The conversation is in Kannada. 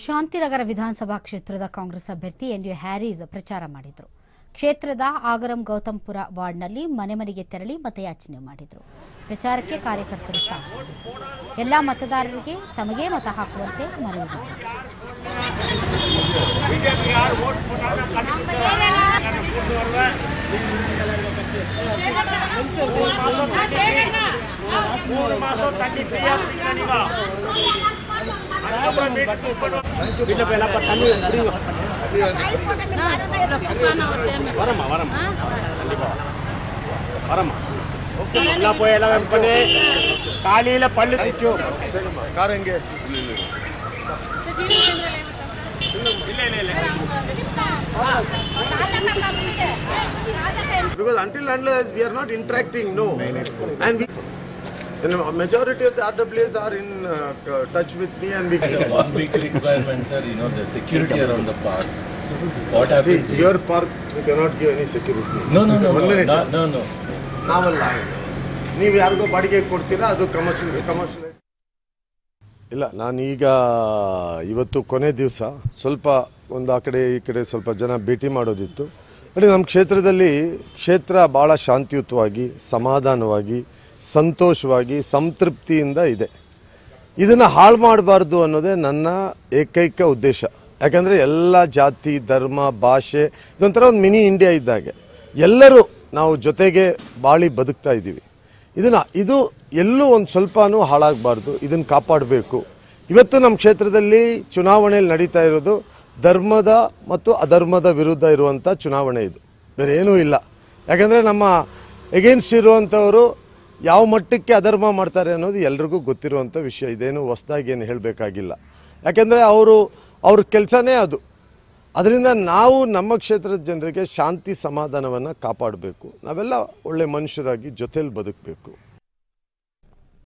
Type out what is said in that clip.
ಶಾಂತಿನಗರ ವಿಧಾನಸಭಾ ಕ್ಷೇತ್ರದ ಕಾಂಗ್ರೆಸ್ ಅಭ್ಯರ್ಥಿ ಎನ್ ಯು ಹ್ಯಾರೀಸ್ ಪ್ರಚಾರ ಮಾಡಿದರು ಕ್ಷೇತ್ರದ ಆಗರಂ ಗೌತಮ್ಪುರ ವಾರ್ಡ್ನಲ್ಲಿ ಮನೆ ಮನೆಗೆ ತೆರಳಿ ಮತಯಾಚನೆ ಮಾಡಿದರು ಪ್ರಚಾರಕ್ಕೆ ಕಾರ್ಯಕರ್ತರು ಸಾಥ್ ನೀಡಿದರು ಎಲ್ಲ ಮತದಾರರಿಗೆ ತಮಗೇ ಮತ ಹಾಕುವಂತೆ ಮನವಿ ಮಾಡಿದರು ಮೂರು ಮಾಸ ತಣ್ಣಿ ಫ್ರೀ ಆಗ್ತಿಲ್ಲ ನೀಗ அதுக்கப்புறம் வீட்டுக்கு கூப்பிட்டு வீட்டில் போய் எல்லாம் தண்ணி ஃப்ரீ வரம்மா வரம்மா கண்டிப்பாக வரம்மா எல்லாம் போய் எல்லாம் இது பண்ணி காலையில் பல்லு ಕಾರ್ ಹೆಂಗೆ இல்லை இல்லை இல்லை Because until unless we are not interacting, no. And we, and a majority of the RWAs are in uh, c- touch with me and we. One big requirement, sir, you know, the security around the park. What See, happens? your park, we cannot give any security. No, no, no, One no, minute. no, no, no. ನಾವಲ್ಲ ನೀವು ಯಾರಿಗೋ ಬಾಡಿಗೆ ಕೊಡ್ತೀರಾ ಅದು ಕಮರ್ಷಿಯಲ್ ಕಮರ್ಷಿಯಲ್ ಇಲ್ಲ ನಾನೀಗ ಇವತ್ತು ಕೊನೆ ದಿವಸ ಸ್ವಲ್ಪ ಒಂದು ಆ ಕಡೆ ಈ ಕಡೆ ಸ್ವಲ್ಪ ಜನ ಭೇಟಿ ಮಾಡೋದಿತ್ತು ನೋಡಿ ನಮ್ಮ ಕ್ಷೇತ್ರದಲ್ಲಿ ಕ್ಷೇತ್ರ ಭಾಳ ಶಾಂತಿಯುತವಾಗಿ ಸಮಾಧಾನವಾಗಿ ಸಂತೋಷವಾಗಿ ಸಂತೃಪ್ತಿಯಿಂದ ಇದೆ ಇದನ್ನು ಹಾಳು ಮಾಡಬಾರ್ದು ಅನ್ನೋದೇ ನನ್ನ ಏಕೈಕ ಉದ್ದೇಶ ಯಾಕಂದರೆ ಎಲ್ಲ ಜಾತಿ ಧರ್ಮ ಭಾಷೆ ಇದೊಂಥರ ಒಂದು ಮಿನಿ ಇಂಡಿಯಾ ಇದ್ದಾಗೆ ಎಲ್ಲರೂ ನಾವು ಜೊತೆಗೆ ಬಾಳಿ ಬದುಕ್ತಾ ಇದ್ದೀವಿ ಇದನ್ನು ಇದು ಎಲ್ಲೂ ಒಂದು ಸ್ವಲ್ಪನೂ ಹಾಳಾಗಬಾರ್ದು ಇದನ್ನು ಕಾಪಾಡಬೇಕು ಇವತ್ತು ನಮ್ಮ ಕ್ಷೇತ್ರದಲ್ಲಿ ಚುನಾವಣೆಯಲ್ಲಿ ನಡೀತಾ ಇರೋದು ಧರ್ಮದ ಮತ್ತು ಅಧರ್ಮದ ವಿರುದ್ಧ ಇರುವಂಥ ಚುನಾವಣೆ ಇದು ಬೇರೆ ಏನೂ ಇಲ್ಲ ಯಾಕಂದರೆ ನಮ್ಮ ಎಗೇನ್ಸ್ಟ್ ಇರುವಂಥವರು ಯಾವ ಮಟ್ಟಕ್ಕೆ ಅಧರ್ಮ ಮಾಡ್ತಾರೆ ಅನ್ನೋದು ಎಲ್ರಿಗೂ ಗೊತ್ತಿರುವಂಥ ವಿಷಯ ಇದೇನು ಹೊಸ್ದಾಗಿ ಏನು ಹೇಳಬೇಕಾಗಿಲ್ಲ ಯಾಕೆಂದರೆ ಅವರು ಅವ್ರ ಕೆಲಸನೇ ಅದು ಅದರಿಂದ ನಾವು ನಮ್ಮ ಕ್ಷೇತ್ರದ ಜನರಿಗೆ ಶಾಂತಿ ಸಮಾಧಾನವನ್ನು ಕಾಪಾಡಬೇಕು ನಾವೆಲ್ಲ ಒಳ್ಳೆ ಮನುಷ್ಯರಾಗಿ ಜೊತೇಲಿ ಬದುಕಬೇಕು